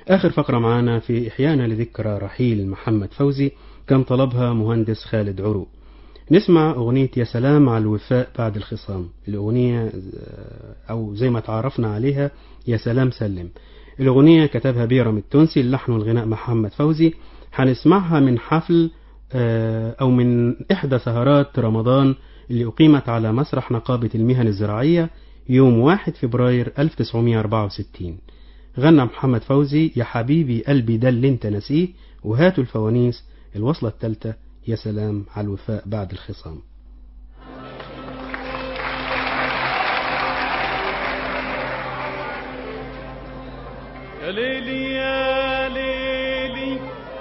آخر فقرة معانا في إحيانا لذكرى رحيل محمد فوزي كان طلبها مهندس خالد عروق نسمع أغنية يا سلام على الوفاء بعد الخصام الأغنية أو زي ما تعرفنا عليها يا سلام سلم الأغنية كتبها بيرم التونسي اللحن والغناء محمد فوزي هنسمعها من حفل أو من إحدى سهرات رمضان اللي أقيمت على مسرح نقابة المهن الزراعية يوم 1 فبراير 1964 غنى محمد فوزي يا حبيبي قلبي ده اللي انت نسيه وهاتوا الفوانيس الوصلة الثالثة يا سلام على الوفاء بعد الخصام يا ليلي يا ليلي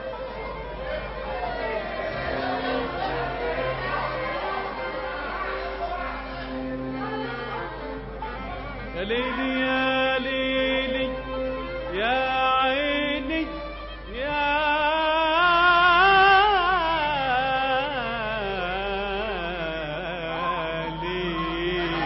يا ليلي يا ليلي يا عيني يا ليلي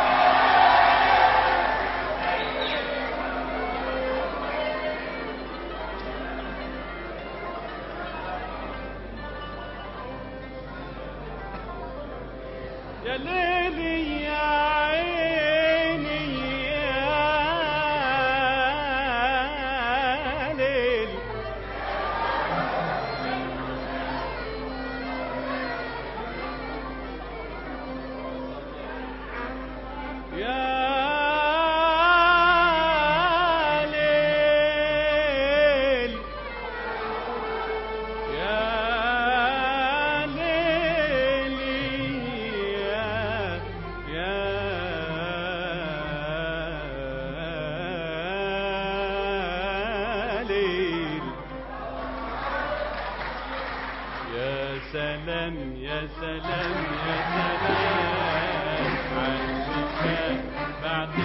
يا ليلي يا عيني يا ليل يا ليل يا ليلي يا يا ليل يا سلام يا سلام يا سلام عالوفاء بعد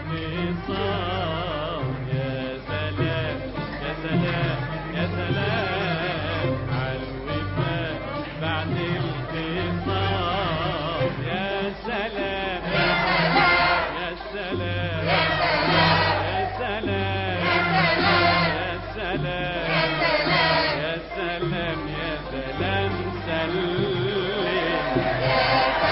الخصام يا سلام يا سلام يا سلام عالوفاء بعد الخصام يا سلام يا سلام يا سلام يا سلام يا سلام يا سلام سلم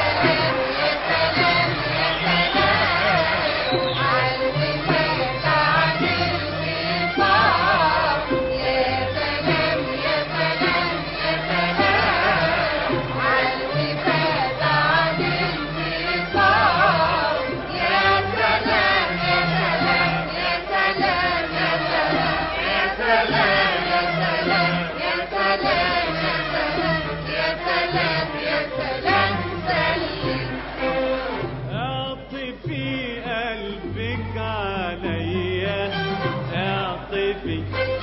اعطفي قلبك عليا اعطفي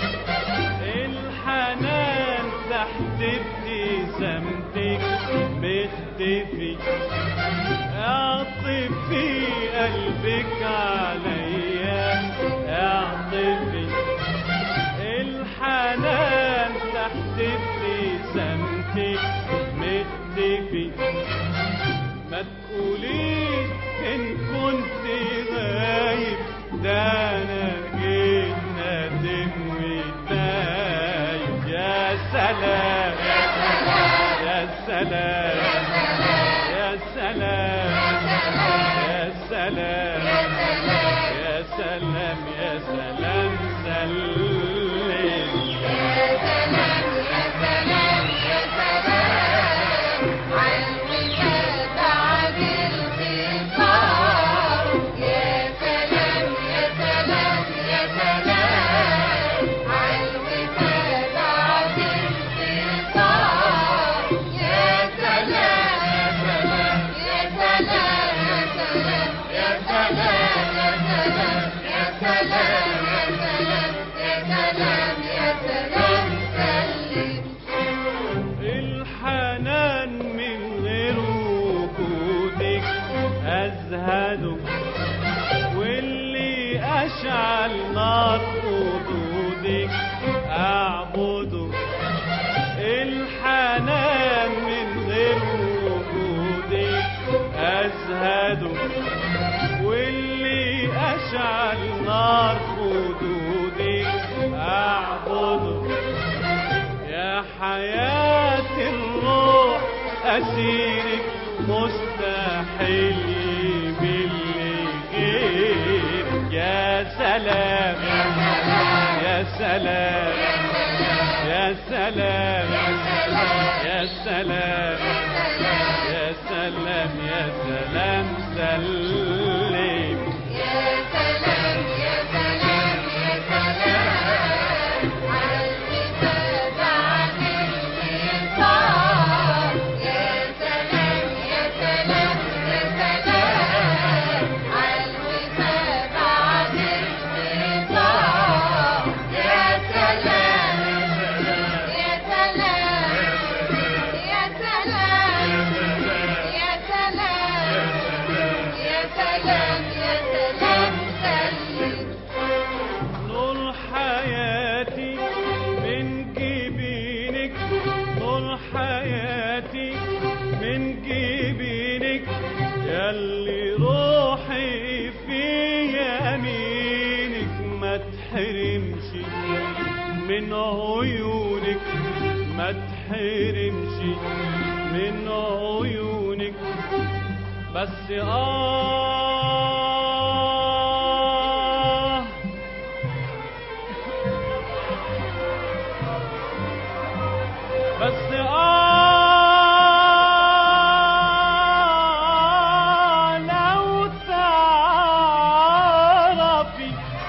الحنان تحت ابتسامتك مختفي اعطفي قلبك عليا اعطفي الحنان تحت ابتسامتك مختفي ما تقوليش ان كنت غايب ده انا جيت نادم وتايب يا سلام يا سلام يا سلام يا سلام يا سلام يا سلام سلم الحنان من غير وجودك أزهده واللي أشعل نار خدودك أعبده الحنان من غير وجودك أزهده واللي أشعل نار خدودك حياة الروح أسيرك مستحيل باللي غير يا سلام يا سلام يا سلام يا سلام يا سلام يا سلام سلم نور حياتي من جبينك نور حياتي من جبينك ياللي روحي في يمينك ما تحرمش من عيونك ما تحرمش من عيونك بس آه بس آه لو تعرفي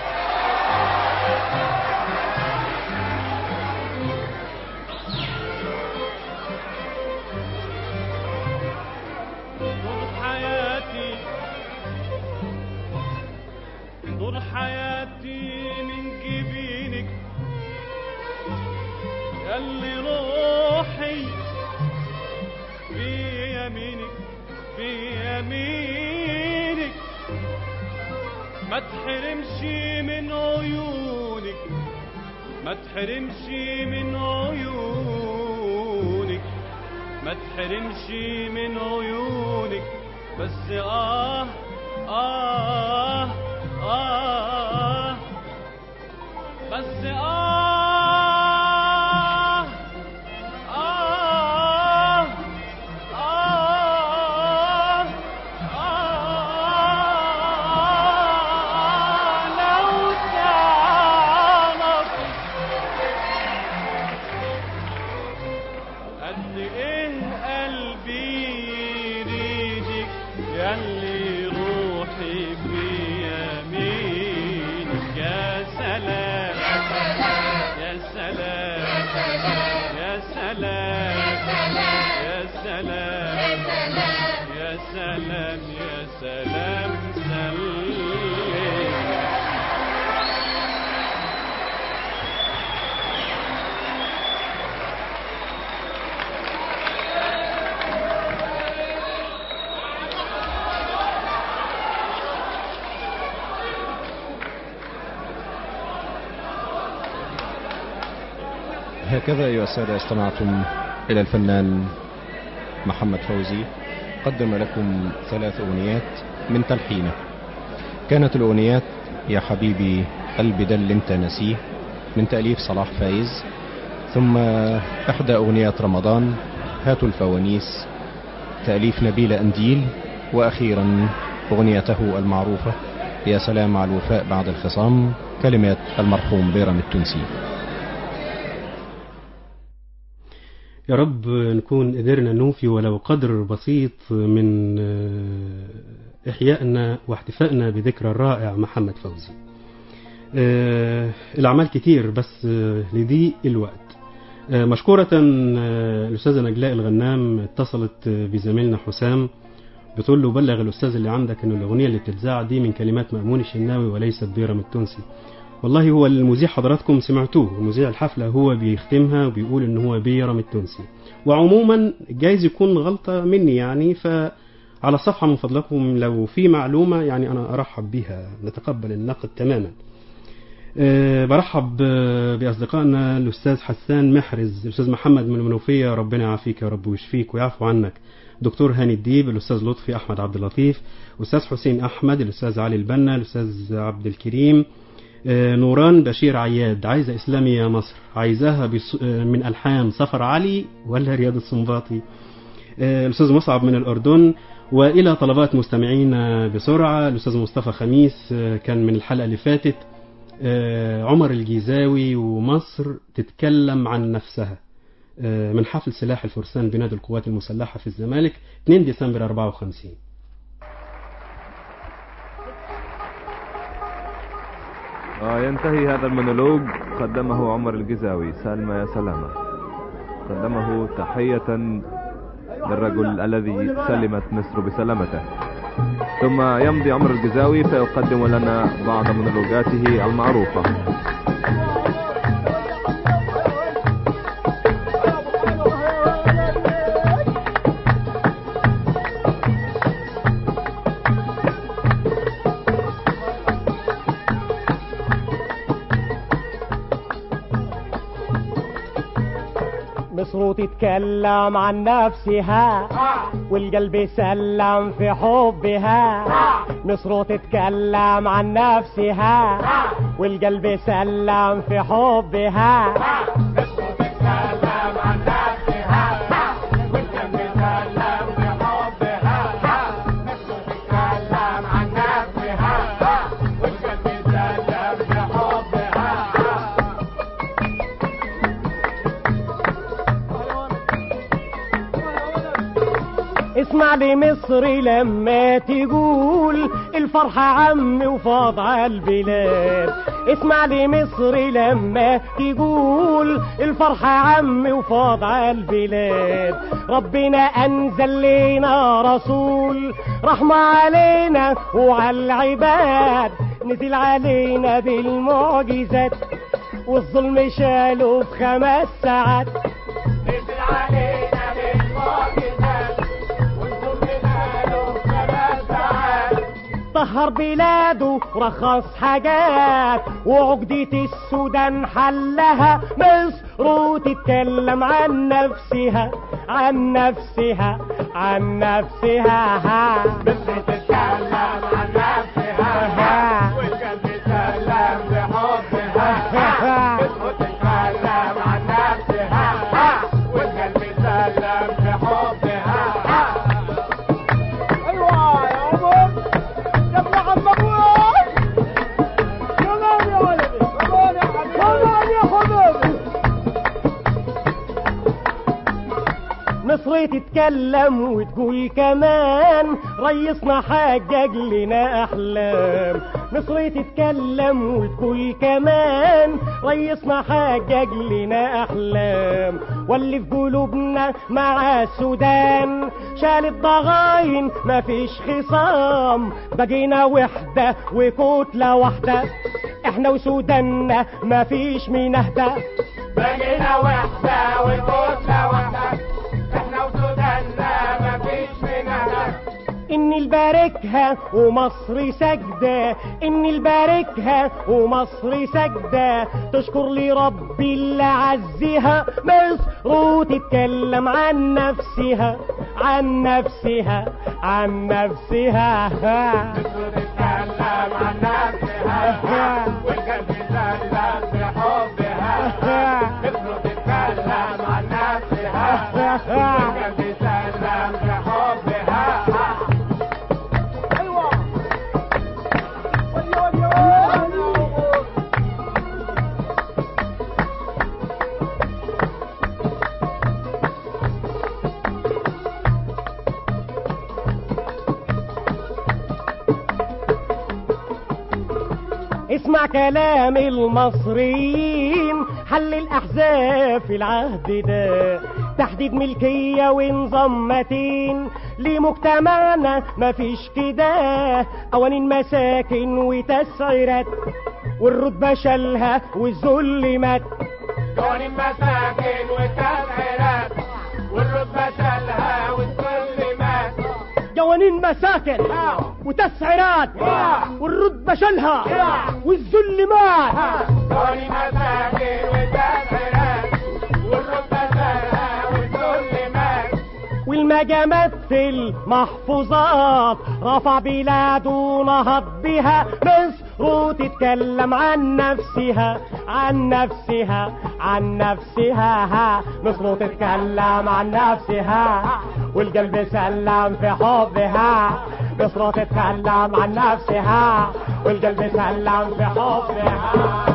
نور حياتي نور حياتي من جبينك ياللي روحي في يمينك في يمينك ما تحرمش من عيونك ما تحرمش من عيونك ما تحرمش من عيونك بس آه آه آه بس آه آه آه آه لو تعرف قد ايه قلبي يريدك ياللي روحي في يمينك يا سلام يا سلام يا سلام يا سلام يا سلام يا سلام سلم هكذا أيها السادة استمعتم إلى الفنان محمد فوزي قدم لكم ثلاث أغنيات من تلحينه كانت الأغنيات يا حبيبي قلبي ده اللي انت نسيه من تأليف صلاح فايز ثم إحدى أغنيات رمضان هاتوا الفوانيس تأليف نبيل أنديل وأخيرا أغنيته المعروفة يا سلام على الوفاء بعد الخصام كلمات المرحوم بيرم التونسي يا رب نكون قدرنا نوفي ولو قدر بسيط من آه، إحيائنا واحتفائنا بذكرى الرائع محمد فوزي آه، الأعمال كتير بس آه، لضيق الوقت آه، مشكورة آه، الأستاذة نجلاء الغنام اتصلت آه، بزميلنا حسام بتقول له بلغ الأستاذ اللي عندك إن الأغنية اللي بتتذاع دي من كلمات مأمون الشناوي وليست بيرم التونسي والله هو المذيع حضراتكم سمعتوه مذيع الحفلة هو بيختمها وبيقول ان هو بيرم التونسي وعموما جايز يكون غلطة مني يعني فعلى الصفحة من فضلكم لو في معلومة يعني انا ارحب بها نتقبل النقد تماما أه برحب آه، بأصدقائنا الأستاذ حسان محرز الأستاذ محمد من المنوفية ربنا يعافيك يا رب ويشفيك ويعفو عنك دكتور هاني الديب الأستاذ لطفي أحمد عبد اللطيف أستاذ حسين أحمد الأستاذ علي البنا الأستاذ عبد الكريم آه، نوران بشير عياد عايزة إسلامي يا مصر عايزاها بص- آه، من ألحان صفر علي ولا رياض السنباطي آه، الأستاذ مصعب من الأردن وإلى طلبات مستمعينا بسرعة الأستاذ مصطفى خميس آه، كان من الحلقة اللي فاتت آه، عمر الجيزاوي ومصر تتكلم عن نفسها آه، من حفل سلاح الفرسان بنادي القوات المسلحة في الزمالك 2 ديسمبر 54 آه ينتهي هذا المونولوج قدمه عمر الجزاوي سلمى يا سلامة قدمه تحية للرجل الذي سلمت مصر بسلامته ثم يمضي عمر الجزاوي فيقدم لنا بعض مونولوجاته المعروفة مصر تتكلم عن نفسها والقلب سلم في حبها مصر تتكلم عن نفسها والقلب سلم في حبها اسمع لي مصري لما تقول الفرحة عمي وفاض على البلاد اسمع لي مصري لما تقول الفرحة عمي وفاض على البلاد ربنا أنزل لنا رسول رحمة علينا وعلى العباد نزل علينا بالمعجزات والظلم شاله في خمس ساعات نزل علينا بالمعجزات والظلم شاله في خمس ساعات طهر بلاده رخص حاجات وعقدة السودان حلها مصر وتتكلم عن نفسها عن نفسها عن نفسها مصر تتكلم عن نفسها والقلب سلم بحبها مصر تتكلم عن نفسها والقلب سلم بحبها ايوه يا عمر يا ابن عم ابوي كمان يا ولدي كمان يا حبيبي كمان يا حبيبي مصر تتكلم وتقول كمان ريسنا حقق لنا احلام مصر تتكلم وتقول كمان ريسنا حقق لنا احلام واللي في قلوبنا مع السودان شال الضغاين مفيش خصام بقينا وحدة وكتلة واحدة احنا وسوداننا مفيش مين اهدى بقينا وحدة وكتلة واحدة احنا وسوداننا مفيش مين اهدى إني الباركها ومصر سجدة إني الباركها ومصر سجدة تشكر لي ربي اللي عزها مصر وتتكلم عن نفسها عن نفسها عن نفسها مصر تتكلم عن نفسها والقلب سلم بحبها مصر تتكلم عن نفسها والقلب سلم بحبها اسمع كلام المصريين حل الأحزاب في العهد ده تحديد ملكية ونظام متين لمجتمعنا مفيش كده قوانين مساكن وتسعيرات والرتبة شالها والذل مات قوانين مساكن وتسعيرات والرتبة شالها والذل مات قوانين مساكن وتسعيرات والرتبة شالها والذل مات قوانين مساكن وتسعيرات والرتبة شالها والذل مات والمجامات في المحفوظات رفع بلاده ونهض بها مصر روت تتكلم عن نفسها عن نفسها عن نفسها ها مصر تتكلم عن نفسها والقلب سلم في حبها مصر تتكلم عن نفسها والقلب سلم في حبها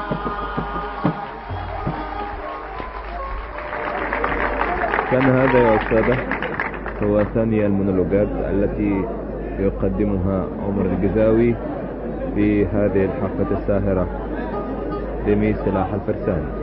كان هذا يا أستاذة هو ثاني المونولوجات التي يقدمها عمر الجزاوي في هذه الحلقة الساهرة لمي سلاح الفرسان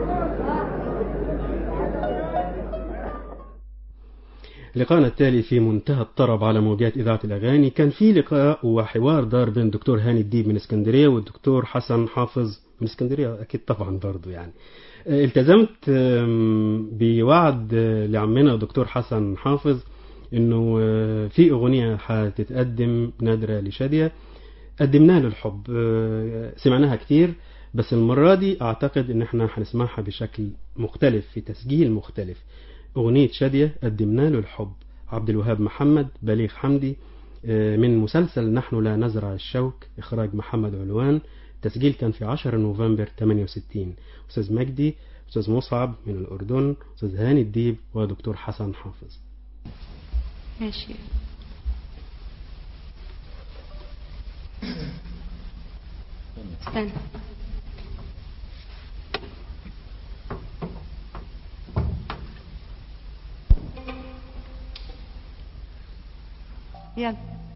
لقاءنا التالي في منتهى الطرب على موجات إذاعة الأغاني كان في لقاء وحوار دار بين الدكتور هاني الديب من اسكندرية والدكتور حسن حافظ من اسكندرية أكيد طبعا برضو يعني آه، التزمت آم، بوعد آه، لعمنا دكتور حسن حافظ انه آه، في اغنية هتتقدم نادرة لشادية قدمناها للحب آه، سمعناها كتير بس المرة دي اعتقد ان احنا هنسمعها بشكل مختلف في تسجيل مختلف اغنية شادية قدمناها للحب عبد الوهاب محمد بليغ حمدي آه، من مسلسل نحن لا نزرع الشوك اخراج محمد علوان التسجيل كان في 10 نوفمبر 68 استاذ مجدي استاذ مصعب من الاردن استاذ هاني الديب ودكتور حسن حافظ ماشي استنى يلا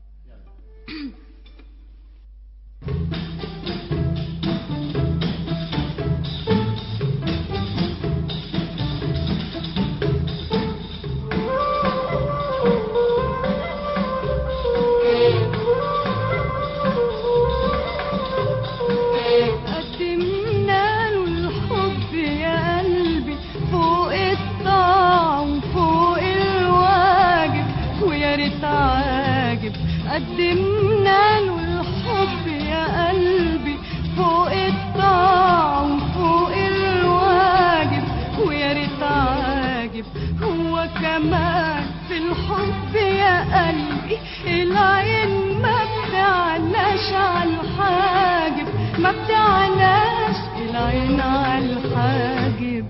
قدمنا له الحب يا قلبي فوق الطعم فوق الواجب ويا ريت عاجب قدمنا له الحب يا قلبي فوق الطعم فوق الواجب ويا ريت عاجب هو كمان في الحب يا قلبي العين ما بتعلاش على الحاجب ما بتعلاش العين على الحاجب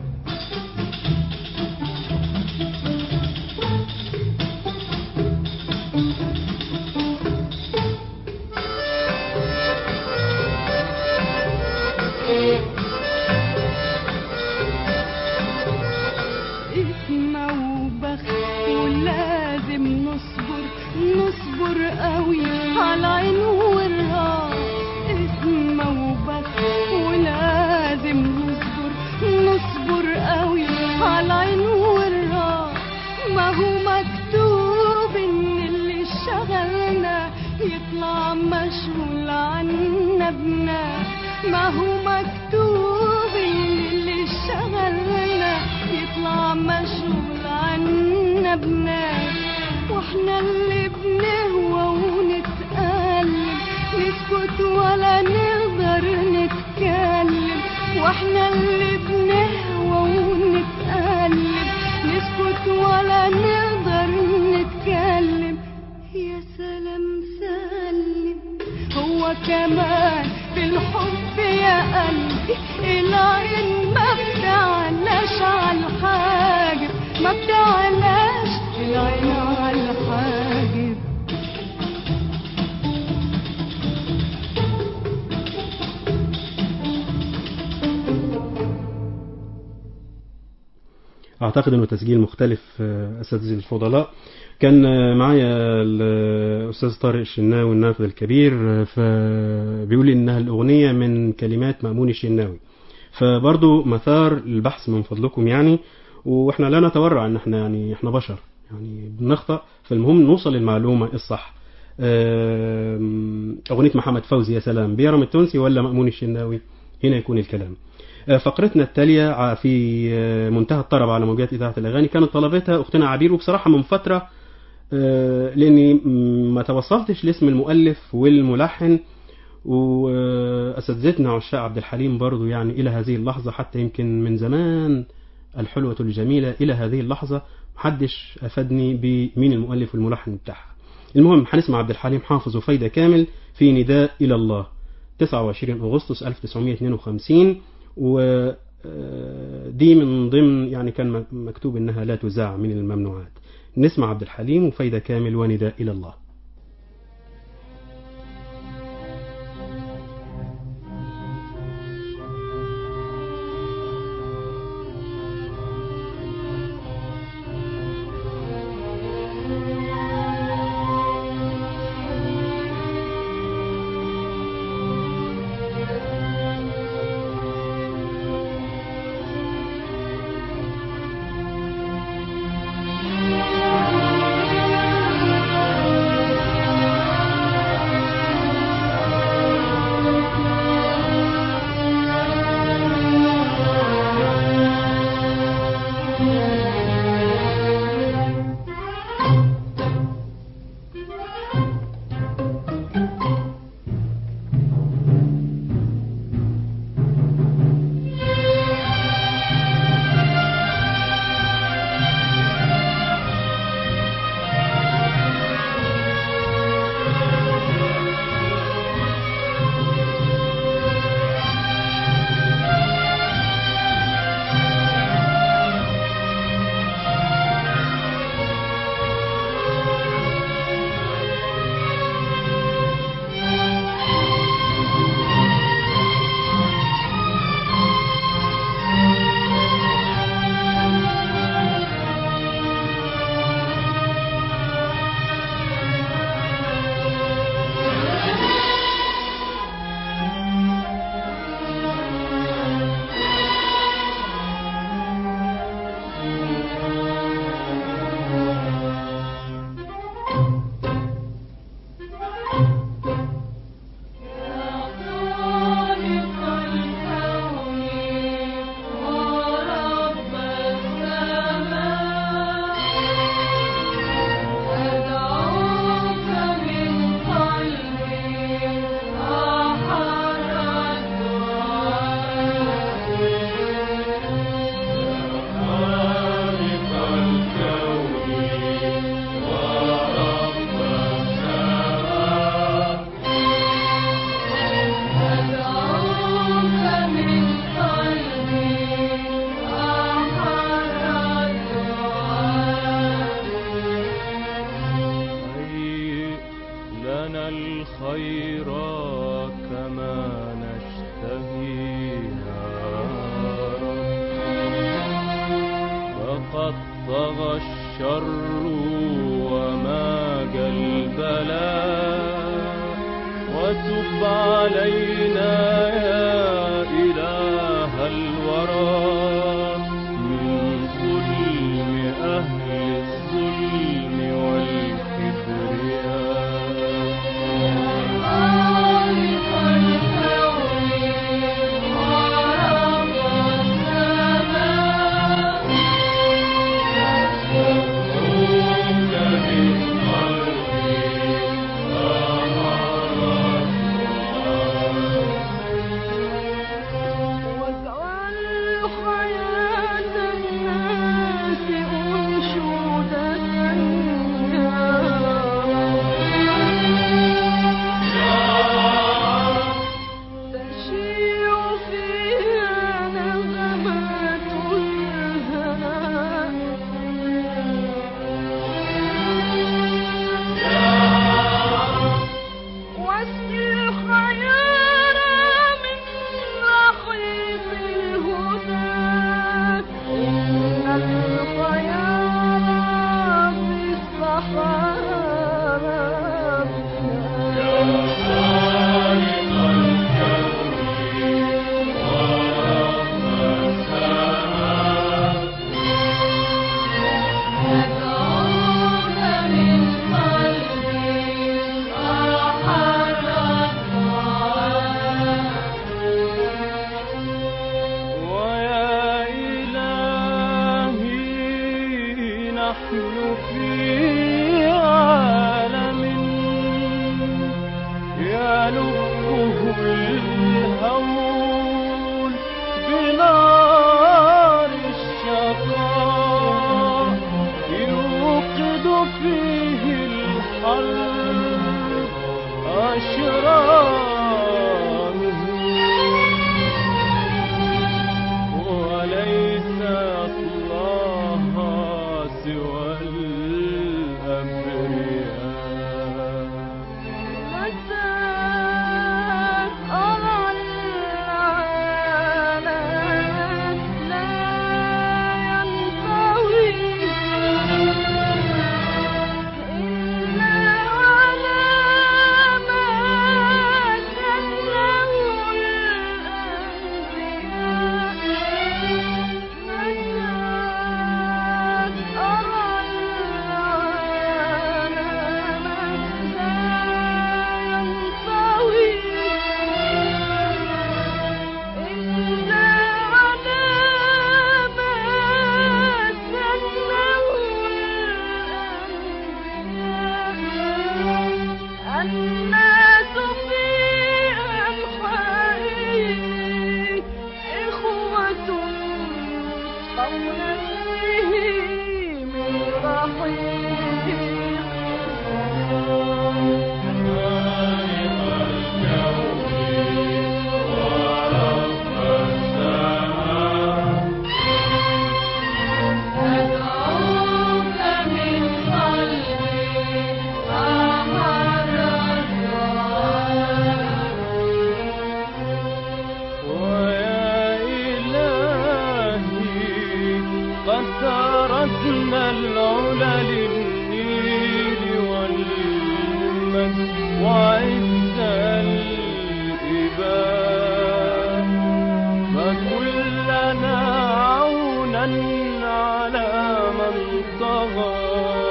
اسمه وبخت ولازم نصبر نصبر قوي على عين ورهاب اسمه وبخت ولازم نصبر نصبر قوي على عين ورهاب ما هو مكتوب ان اللي شغلنا يطلع مشغول عنا بنا ما هو مكتوب ان اللي شغلنا يطلع مشغول عنا بناس واحنا اللي بنهوى ونتألم نسكت ولا نقدر نتكلم واحنا اللي بنهوى ونتألم نسكت ولا نقدر نتكلم يا سلام سلم هو كمان في الحب يا قلبي العين ما بتعلاش على الحاجب ما بتعلاش العين على الحاجب اعتقد انه تسجيل مختلف آه، اساتذه الفضلاء كان آه، معايا الاستاذ طارق الشناوي الناقد الكبير آه، فبيقول لي انها الاغنيه من كلمات مامون الشناوي فبرضو مثار البحث من فضلكم يعني واحنا لا نتورع ان احنا يعني احنا بشر يعني بنخطأ فالمهم نوصل للمعلومه الصح آم، اغنيه محمد فوزي يا سلام بيرم التونسي ولا مامون الشناوي هنا يكون الكلام آه، فقرتنا التالية ع- في آه، منتهى الطرب على موجات إذاعة الأغاني كانت طلبتها أختنا عبير وبصراحة من فترة آه، لأني م- ما توصلتش لاسم المؤلف والملحن وأساتذتنا عشاق عبد الحليم برضو يعني إلى هذه اللحظة حتى يمكن من زمان الحلوة الجميلة إلى هذه اللحظة محدش أفادني بمين المؤلف والملحن بتاعها المهم هنسمع عبد الحليم حافظ وفايدة كامل في نداء إلى الله 29 أغسطس 1952 ودي من ضمن يعني كان مكتوب إنها لا تذاع من الممنوعات نسمع عبد الحليم وفايدة كامل ونداء إلى الله هيئ لنا الخير كما نشتهيها فقد طغى الشر وماج البلاء وتب علينا يا إله الورى من ظلم أهل الظلم واجعل أو نسيم أدعوك من قلبي أحر الدعاء ويا إلهي قد تركنا العلا للنيل والمجد وعز الإباء فكلنا عونا على من طغى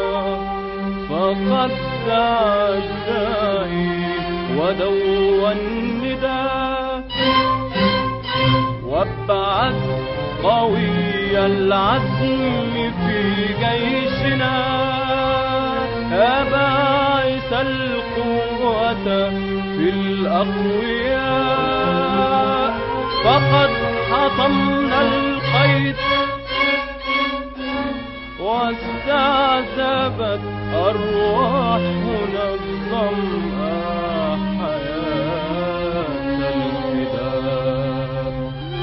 فقد دعا الداعي ودوى النداء وابعث قوي العزم في جيشنا يا باعث القوة في الأقوياء فقد حطمنا القيد واستعذبت أرواحنا الظمأ حياة الفداء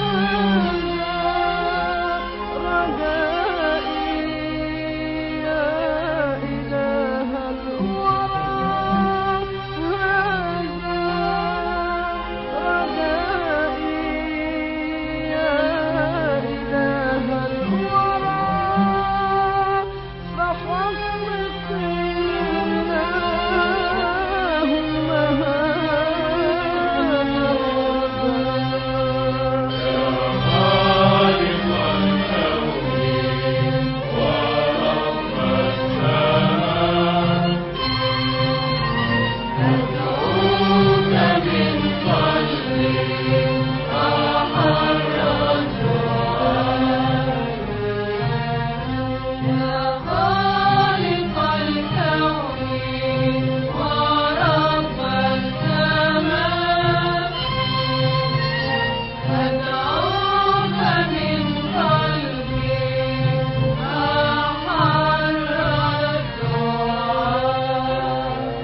يا خالق الكون ورب السماء أدعوك من قلبي أحر الدعاء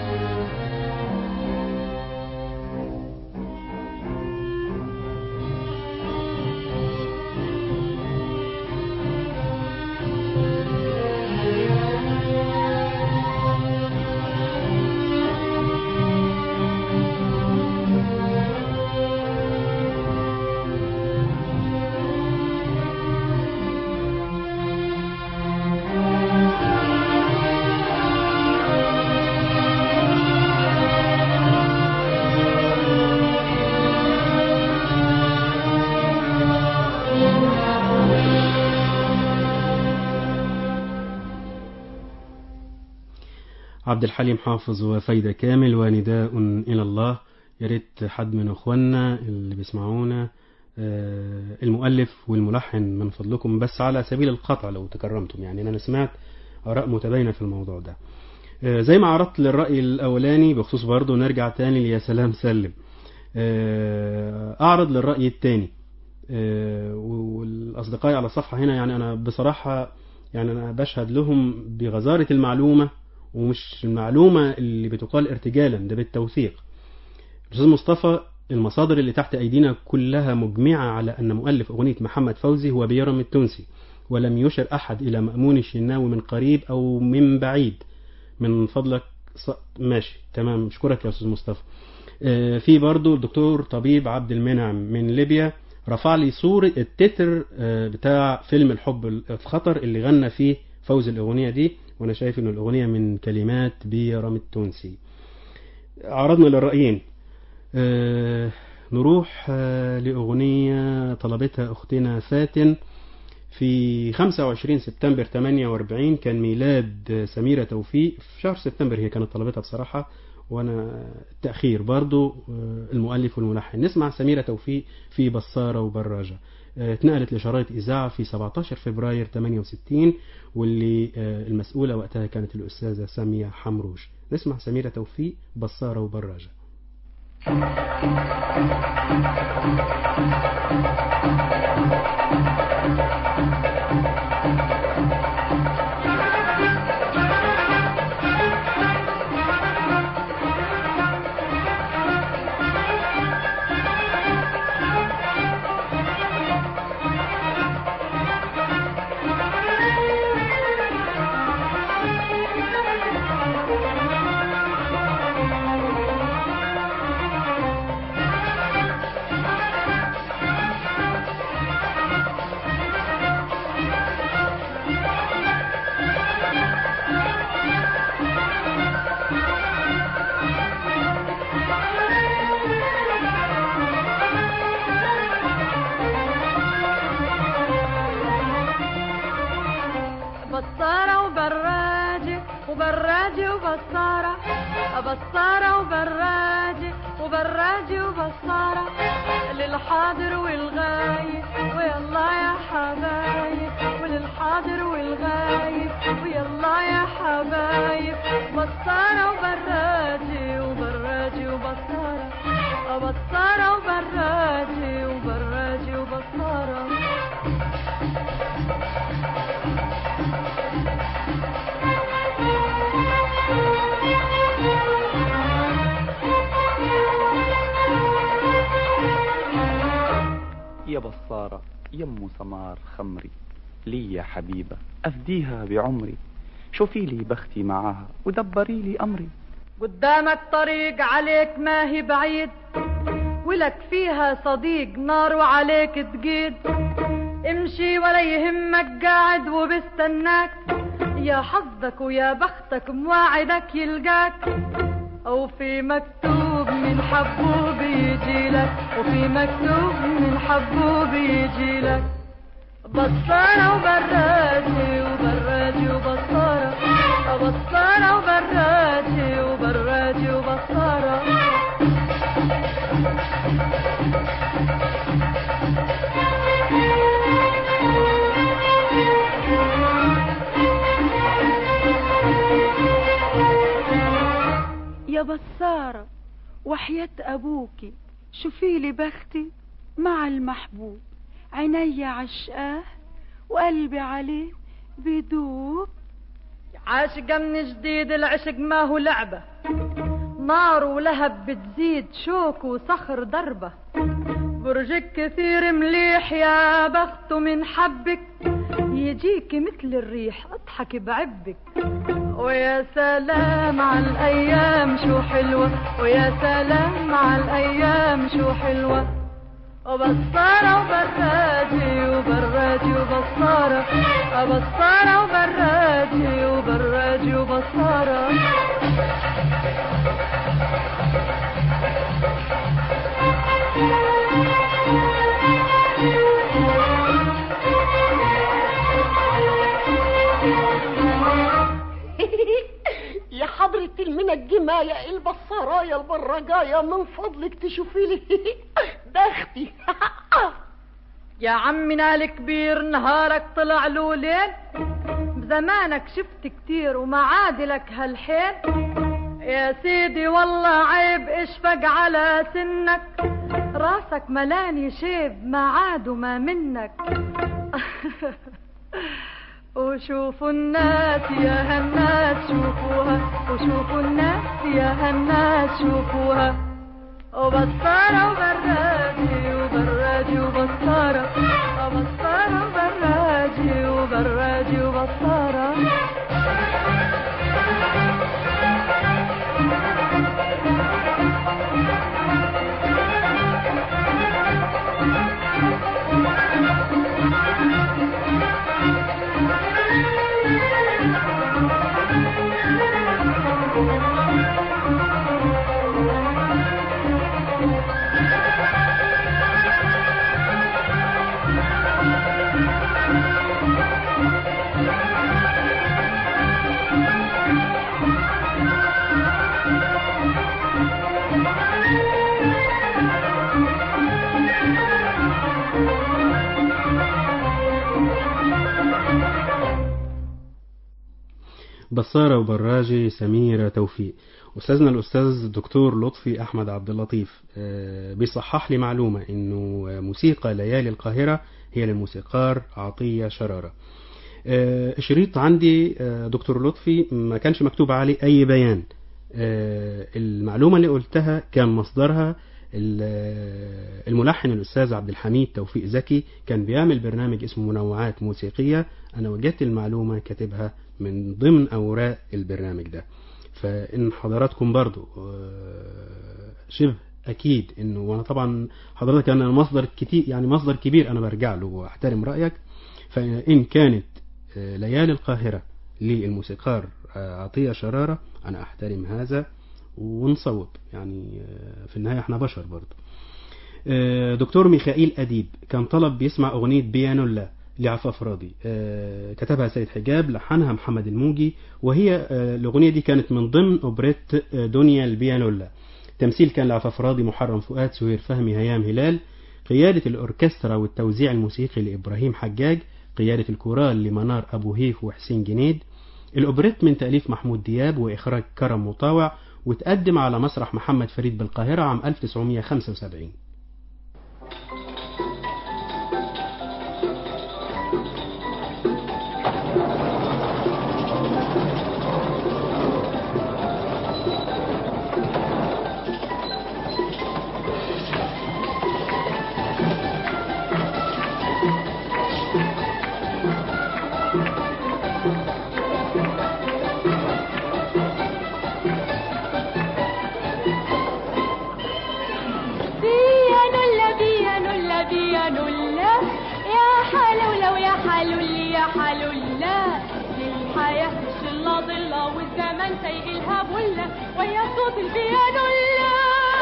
عبد الحليم حافظ وفايدة كامل ونداء إلى الله يا ريت حد من أخواننا اللي بيسمعونا آه، المؤلف والملحن من فضلكم بس على سبيل القطع لو تكرمتم يعني أنا سمعت آراء متباينة في الموضوع ده آه، زي ما عرضت للرأي الأولاني بخصوص برضه نرجع تاني ليا سلام سلم آه، أعرض للرأي التاني آه، والأصدقاء على الصفحة هنا يعني أنا بصراحة يعني أنا بشهد لهم بغزارة المعلومة ومش المعلومة اللي بتقال ارتجالا ده بالتوثيق الأستاذ مصطفى المصادر اللي تحت أيدينا كلها مجمعة على أن مؤلف أغنية محمد فوزي هو بيرم التونسي ولم يشر أحد إلى مأمون الشناوي من قريب أو من بعيد من فضلك ص... ماشي تمام أشكرك يا أستاذ مصطفى آه، في برضو الدكتور طبيب عبد المنعم من ليبيا رفع لي صورة التتر آه، بتاع فيلم الحب في خطر اللي غنى فيه فوز الأغنية دي وأنا شايف إن الأغنية من كلمات بيرم التونسي عرضنا للرأيين آه، نروح آه، لأغنية طلبتها أختنا فاتن في 25 سبتمبر 48 كان ميلاد سميرة توفيق في شهر سبتمبر هي كانت طلبتها بصراحة وانا التأخير برضو آه، المؤلف والملحن نسمع سميرة توفيق في بصارة وبراجة آه، اتنقلت لشرايط إذاعة في 17 فبراير 68 واللي آه، المسؤولة وقتها كانت الأستاذة سامية حمروش نسمع سميرة توفيق بصارة وبراجة Thank وبصارة بصارة وبراجي وبراجي وبصارة للحاضر والغايب ويلا يا حبايب وللحاضر والغايب ويلا يا حبايب بصارة وبراجي وبراجي وبصارة بصارة وبراجي وبراجي وبصارة يا بصارة يم سمار خمري لي يا حبيبة أفديها بعمري شوفي لي بختي معاها ودبري لي أمري قدامك طريق عليك ما هي بعيد ولك فيها صديق نار وعليك تقيد امشي ولا يهمك قاعد وبستناك يا حظك ويا بختك مواعدك يلقاك او في مكتوب من حبوب يجي لك وفي مكتوب من حبوب يجي لك بصارة وبراجي وبراجي وبصارة بصارة وبراجي وبراجي وبصارة يا بصارة وحياة أبوكي شوفي لي بختي مع المحبوب عيني عشقاه وقلبي عليه بيدوب عاشقة من جديد العشق ما هو لعبة نار ولهب بتزيد شوك وصخر ضربة برجك كثير مليح يا بخت من حبك يجيك مثل الريح اضحك بعبك ويا سلام على الايام شو حلوة ويا سلام على الايام شو حلوة وبصارة وبراجي وبراجي وبصارة بصارة وبراجي وبراجي وبصارة يا حضرة المنجمة يا البصرايا البراجاية من فضلك تشوفي لي بختي يا عمنا الكبير نهارك طلع له ليل بزمانك شفت كتير وما عادلك هالحيل يا سيدي والله عيب اشفق على سنك راسك ملاني شيب ما عاد وما منك وشوفوا الناس يا هالناس شوفوها وشوفوا الناس يا هالناس شوفوها وبصارة وبراجي وبراجي وبصارة وبصارة وبراجي وبراجي وبصارة بصارة وبراجي سميرة توفيق أستاذنا الأستاذ الدكتور لطفي أحمد عبد اللطيف آه، بيصحح لي معلومة إنه موسيقى ليالي القاهرة هي للموسيقار عطية شرارة آه، شريط عندي آه، دكتور لطفي ما كانش مكتوب عليه أي بيان آه، المعلومة اللي قلتها كان مصدرها ال- الملحن الأستاذ عبد الحميد توفيق زكي كان بيعمل برنامج اسمه منوعات موسيقية أنا وجدت المعلومة كاتبها من ضمن أوراق البرنامج ده فإن حضراتكم برضو آه، شبه أكيد إنه وأنا طبعا حضرتك أنا مصدر كتير يعني مصدر كبير أنا برجع له وأحترم رأيك فإن كانت آه، ليالي القاهرة للموسيقار آه، عطية شرارة أنا أحترم هذا ونصوب يعني آه، في النهاية احنا بشر برضو آه، دكتور ميخائيل أديب كان طلب بيسمع أغنية بيانولا لعفاف راضي آه، كتبها سيد حجاب لحنها محمد الموجي وهي آه، الأغنية دي كانت من ضمن أوبريت آه، دنيا البيانولا تمثيل كان لعفاف راضي محرم فؤاد سهير فهمي هيام هلال قيادة الأوركسترا والتوزيع الموسيقي لإبراهيم حجاج قيادة الكورال لمنار أبو هيف وحسين جنيد الأوبريت من تأليف محمود دياب وإخراج كرم مطاوع وتقدم على مسرح محمد فريد بالقاهرة عام 1975 بيانولا بيانولا بيانولا يا حلولة ويا حلولي يا حلولة للحياة شلة ضلة والزمن سيء الهاب ولا ويا صوت البيانولا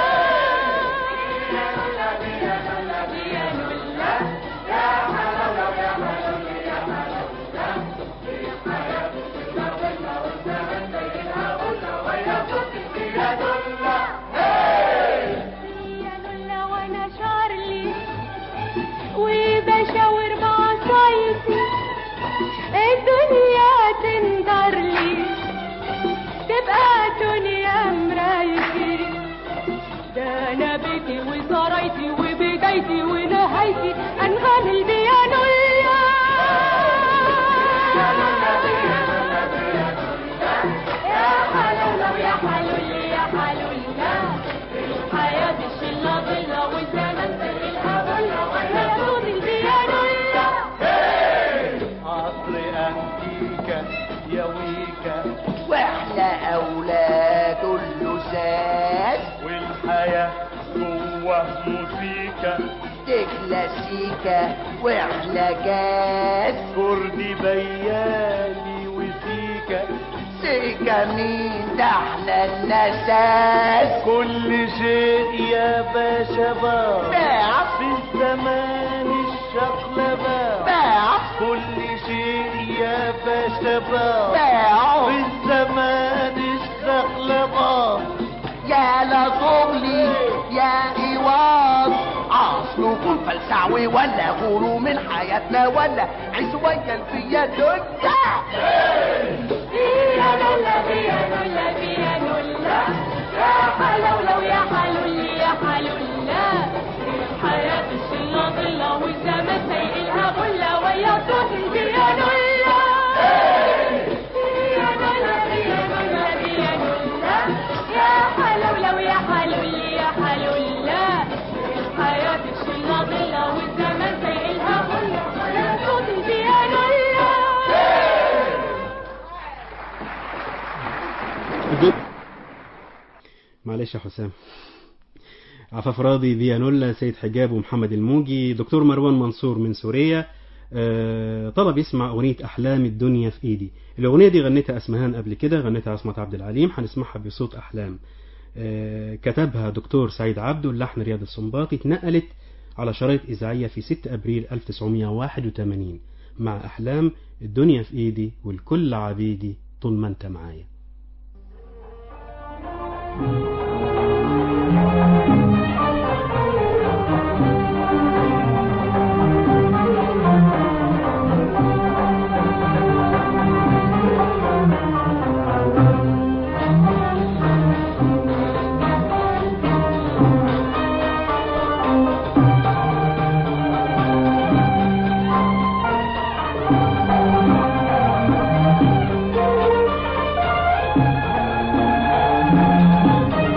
بيانولا بيانولا بيانولا يا حلولة ويا حلولي يا حلولة للحياة شلة ضلة والزمن سيء الهاب ولا ويا صوت البيانولا بيانولا وانا شارلي وبشاور بعصايتي الدنيا تنظر لي تبقى دنيا مرايتي ده انا بيتي وسرايتي وبدايتي ونهايتي انغام البيانولا يا حلولة ويا حلولي يا حلولة الحياة الشلة ضلة والزمن سيلها ضلة ويا صوت البيانولا عصر أنتيكا يا ويكا واحنا اولاد اللزاز والحياة جوه موسيقى دي كلاسيكا واحنا جاز كردي بيالي وسيكا سيكا مين ده احنا النساس كل شيء يا باشا بار باع في الزمان الشقلبة باع كل شيء يا باشا بار باع في الزمان الشقلبة يا لا طغلي يا إيواز أصلكم فلسعوي ولا غرو من حياتنا ولا عزوية الفيا دنيا بيانولا بيانولا بيانولا يا حلولة ويا حلولي يا حلولة الحياة الشلة ضلة والزمن سيئلها بلة ويا صوت البيانولا بيانولا بيانولا بيانولا يا حلولة ويا حلولي يا حلولة الحياة الشلة ضلة والزمن سيئلها بلة ويا صوت البيانولا معلش يا حسام عفاف راضي فيانولا سيد حجاب ومحمد الموجي دكتور مروان منصور من سوريا آه، طلب يسمع أغنية أحلام الدنيا في إيدي الأغنية دي غنتها أسمهان قبل كده غنتها عصمت عبد العليم هنسمعها بصوت أحلام آه، كتبها دكتور سعيد عبده اللحن رياض السنباطي اتنقلت على شرايط إذاعية في 6 أبريل 1981 مع أحلام الدنيا في إيدي والكل عبيدي طول ما أنت معايا Thank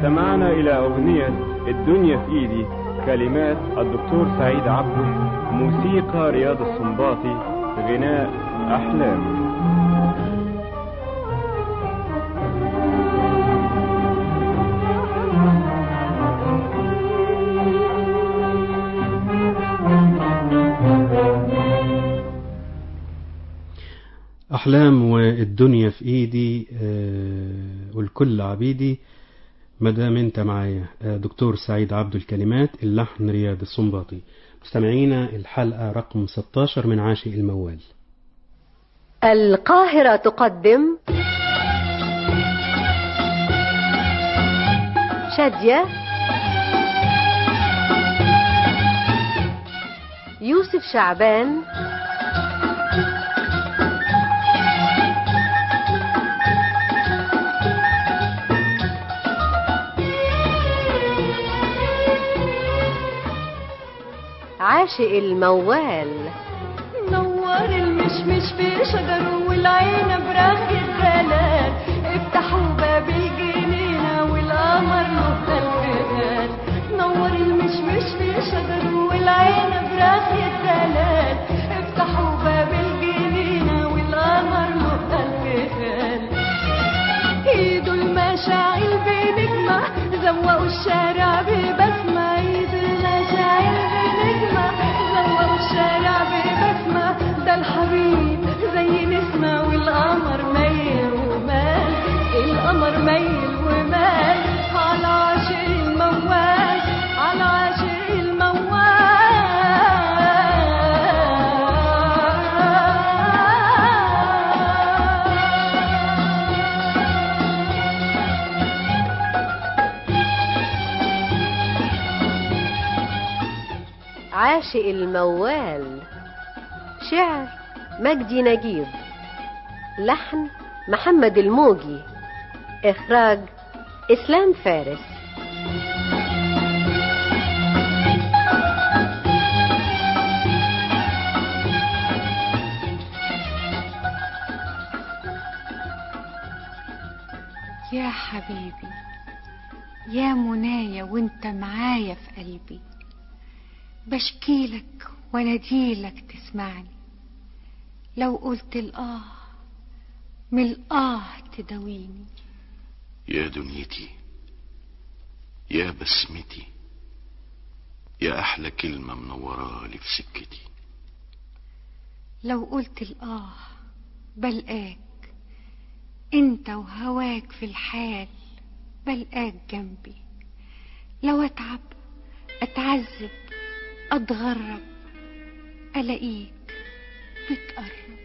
استمعنا إلى أغنية الدنيا في إيدي كلمات الدكتور سعيد عبده موسيقى رياض السنباطي غناء أحلام أحلام والدنيا في إيدي آه، والكل عبيدي مدام أنت معايا آه، دكتور سعيد عبد الكلمات اللحن رياض السنباطي مستمعينا الحلقة رقم 16 من عاشق الموال القاهرة تقدم شادية يوسف شعبان عاشق الموال نور المشمش في شجره والعين براخ الدلال افتحوا باب الجنينة والقمر له الفدان نور المشمش في شجره والعين براخ الدلال افتحوا باب الجنينة والقمر له الفدان ايده المشاعل بنجمة زوقوا الشارع ببسمة ايده المشاعل بنجمة زوقوا الشارع ببسمة ده الحبيب زي نسمة والقمر ميل ومال القمر ميل ومال على عاشق الموال على عاشق الموال عاشق الموال شعر مجدي نجيب لحن محمد الموجي إخراج إسلام فارس يا حبيبي يا منايا وانت معايا في قلبي بشكيلك ونديلك تسمعني لو قلت الآه من الآه تداويني يا دنيتي يا بسمتي يا أحلى كلمة منورالي في سكتي لو قلت الآه بلقاك انت وهواك في الحال بلقاك جنبي لو اتعب اتعذب اتغرب الاقيك بتقرب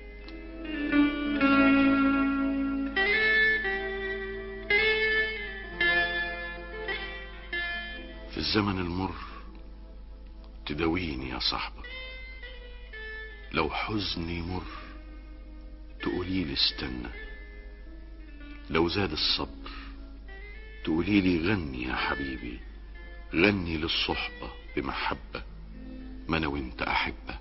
في الزمن المر تداويني يا صاحبة لو حزني مر تقولي لي استنى لو زاد الصبر تقولي لي غني يا حبيبي غني للصحبة بمحبة ما انا وانت احبة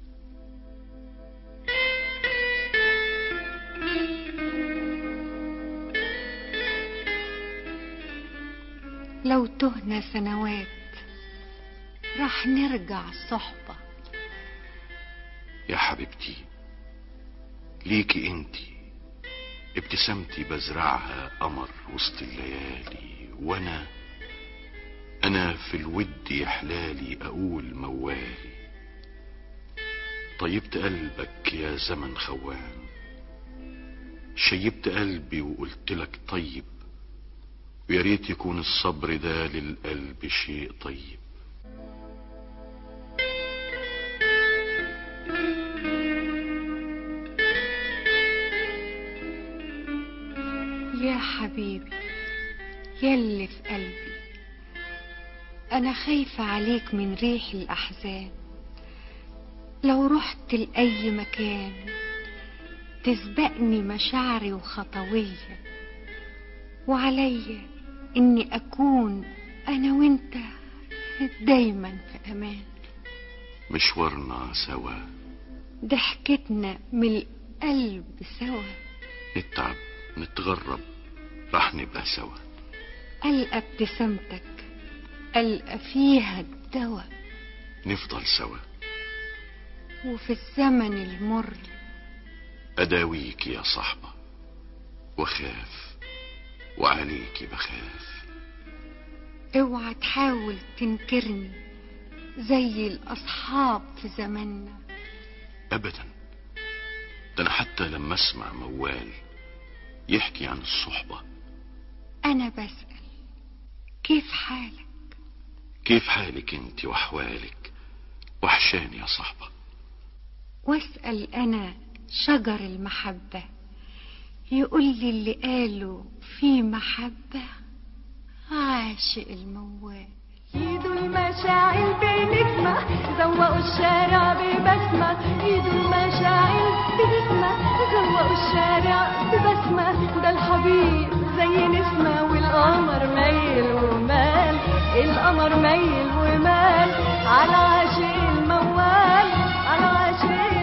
لو تهنا سنوات راح نرجع صحبة يا حبيبتي ليكي انتي ابتسامتي بزرعها قمر وسط الليالي وانا انا في الود يحلالي اقول موالي طيبت قلبك يا زمن خوان شيبت قلبي وقلت لك طيب ويا ريت يكون الصبر ده للقلب شيء طيب يا حبيبي يلي في قلبي انا خايفة عليك من ريح الاحزان لو رحت لأي مكان تسبقني مشاعري وخطوية وعليا اني اكون انا وانت دايما في امان مشوارنا سوا ضحكتنا من القلب سوا نتعب نتغرب راح نبقى سوا ألقى ابتسامتك ألقى فيها الدواء نفضل سوا وفي الزمن المر أداويك يا صاحبة وخاف وعليك بخاف اوعى تحاول تنكرني زي الأصحاب في زماننا أبدا ده أنا حتى لما أسمع موال يحكي عن الصحبة أنا بسأل كيف حالك كيف حالك انت وأحوالك وحشاني يا صاحبة واسأل أنا شجر المحبة يقول لي اللي قاله في محبة عاشق الموال ايدوا المشاعل بنجمة زوقوا الشارع ببسمة ايدوا المشاعل بنجمة زوقوا الشارع ببسمة ده الحبيب زي نسمة والقمر ميل ومال القمر ميل ومال على عاشق الموال على عاشق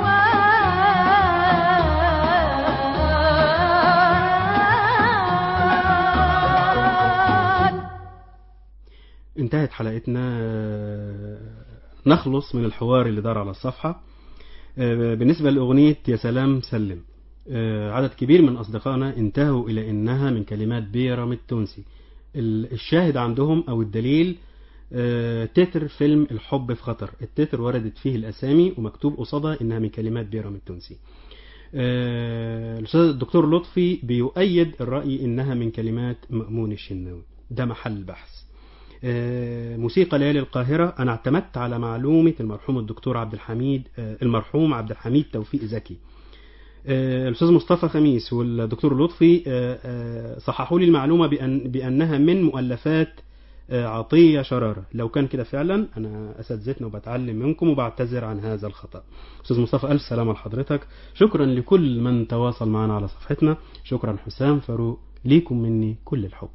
الموال انتهت حلقتنا آه، نخلص من الحوار اللي دار على الصفحة آه، بالنسبة لأغنية يا سلام سلم آه، عدد كبير من أصدقائنا انتهوا إلى إنها من كلمات بيرم التونسي ال- الشاهد عندهم أو الدليل آه، تتر فيلم الحب في خطر التتر وردت فيه الأسامي ومكتوب قصادها إنها من كلمات بيرم التونسي آه، الأستاذ الدكتور لطفي بيؤيد الرأي إنها من كلمات مأمون الشناوي ده محل بحث آه، موسيقى ليالي القاهرة أنا اعتمدت على معلومة المرحوم الدكتور عبد الحميد آه، المرحوم عبد الحميد توفيق زكي آه، الأستاذ مصطفى خميس والدكتور لطفي آه، آه، صححوا لي المعلومة بأن بأنها من مؤلفات آه، عطية شرارة لو كان كده فعلا أنا أساتذتنا وبتعلم منكم وبعتذر عن هذا الخطأ أستاذ مصطفى ألف سلامة لحضرتك شكرا لكل من تواصل معنا على صفحتنا شكرا حسام فاروق ليكم مني كل الحب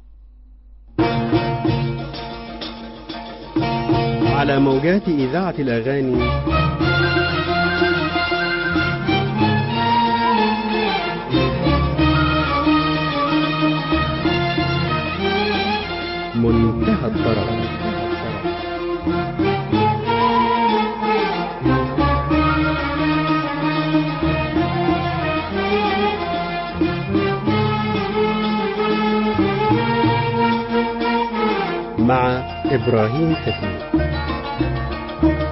على موجات إذاعة الأغاني منتهى الطرب مع إبراهيم حفيظ